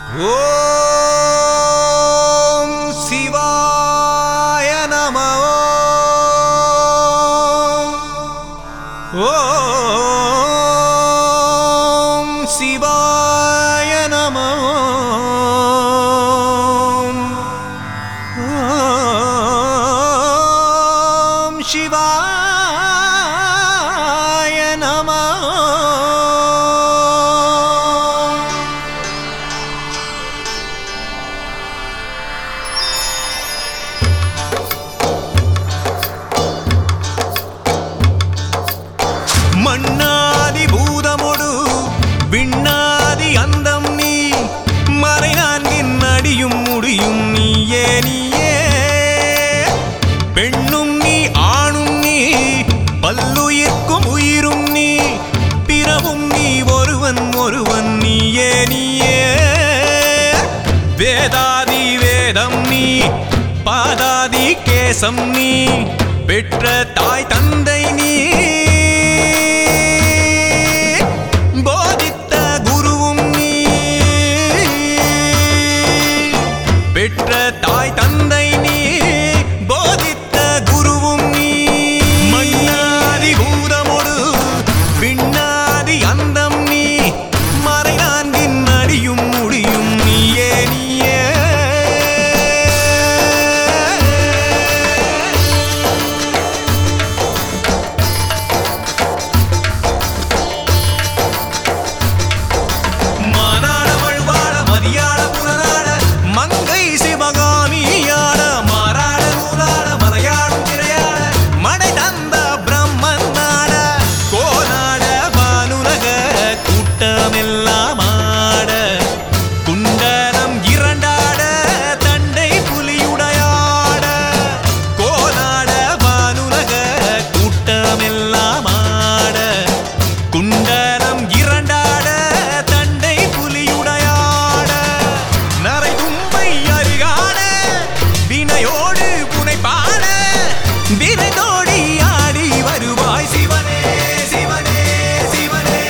ஓம் சிவாய நம ஓம் சிவாய நம ஓம் சிவாய நம மண்ணாதி பூதமொடு விண்ணாதி அந்தம் நீ மறை நான்கின் அடியும் முடியும் நீயே நீயே பெண்ணும் நீ ஆணும் நீ பல்லுயிர்க்கும் உயிரும் நீ பிறவும் நீ ஒருவன் ஒருவன் நீயே நீயே வேதாதி வேதம் நீ பாதாதி கேசம் நீ பெற்ற தாய் தந்தை நீ போதித்த குருவும் நீ பெற்ற தாய் தந்தை நீ போதித்த குருவும் நீ மண்ணாதி பூதமொடு விண்ணாதி அந்தம் நீ மறை நான்கின் அடியும் முடியும் நீயே நீயே மானாட மழ்வாட மதியாட புலனாட மங்கை சிவகாமியாட மாறாட நூலாட மலையாடும் திரையாட மடை தந்த பிரம்மன் நாட கோனாட வானுலக கூட்டமெல்லாம் ஆட குண்டலம் இரண்டாட தண்டை புலியுடையாட கோனாட வானுலக கூட்டமெல்லாம் ஆட குண்டலம் இரண்டாட தண்டை புலியுடையாட நரை தும்பை அருகாட வினையோடு புனைப்பாட விரைதோடி ஆடி வருவாய் சிவனே சிவனே சிவனே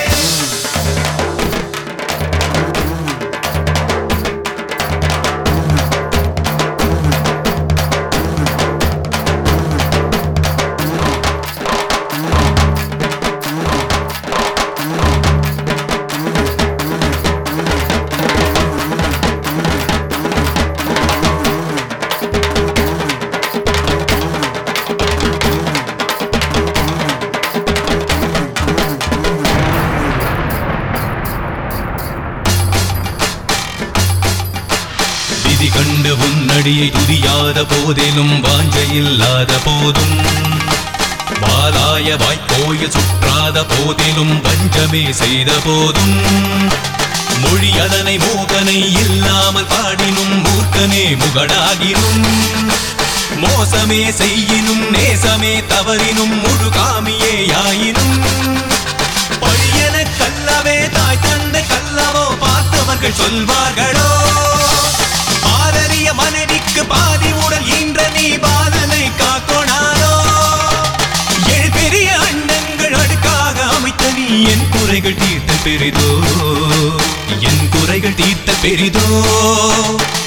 விதி கண்டு உன்னடியை துதியாத போதிலும் வாஞ்சையில்லாத போதும் வாலாய வாய்க்கோய சுற்றாத போதிலும் வஞ்சமே செய்த போதும் மொழி அதனை மூகனை இல்லாமல் பாடினும் மூர்க்கனே முகடாகினும் மோசமே செய்யினும் நேசமே தவறினும் முழுகாமியே யாயினும் பழியன கல்லவே தாய் தந்தை கல்லவோ பார்த்தவர்கள் சொல்வார்களோ ஆதரிய மனைவிக்கு பாதி உடல் ஈன்ற நீ பாலனை காக்கோணாரோ ஏழு பெரிய அண்டங்கள் அடுக்காக அமைத்த நீ என் குறைகள் தீர்த்த பெரிதோ என் குறைகள் தீர்த்த பெரிதோ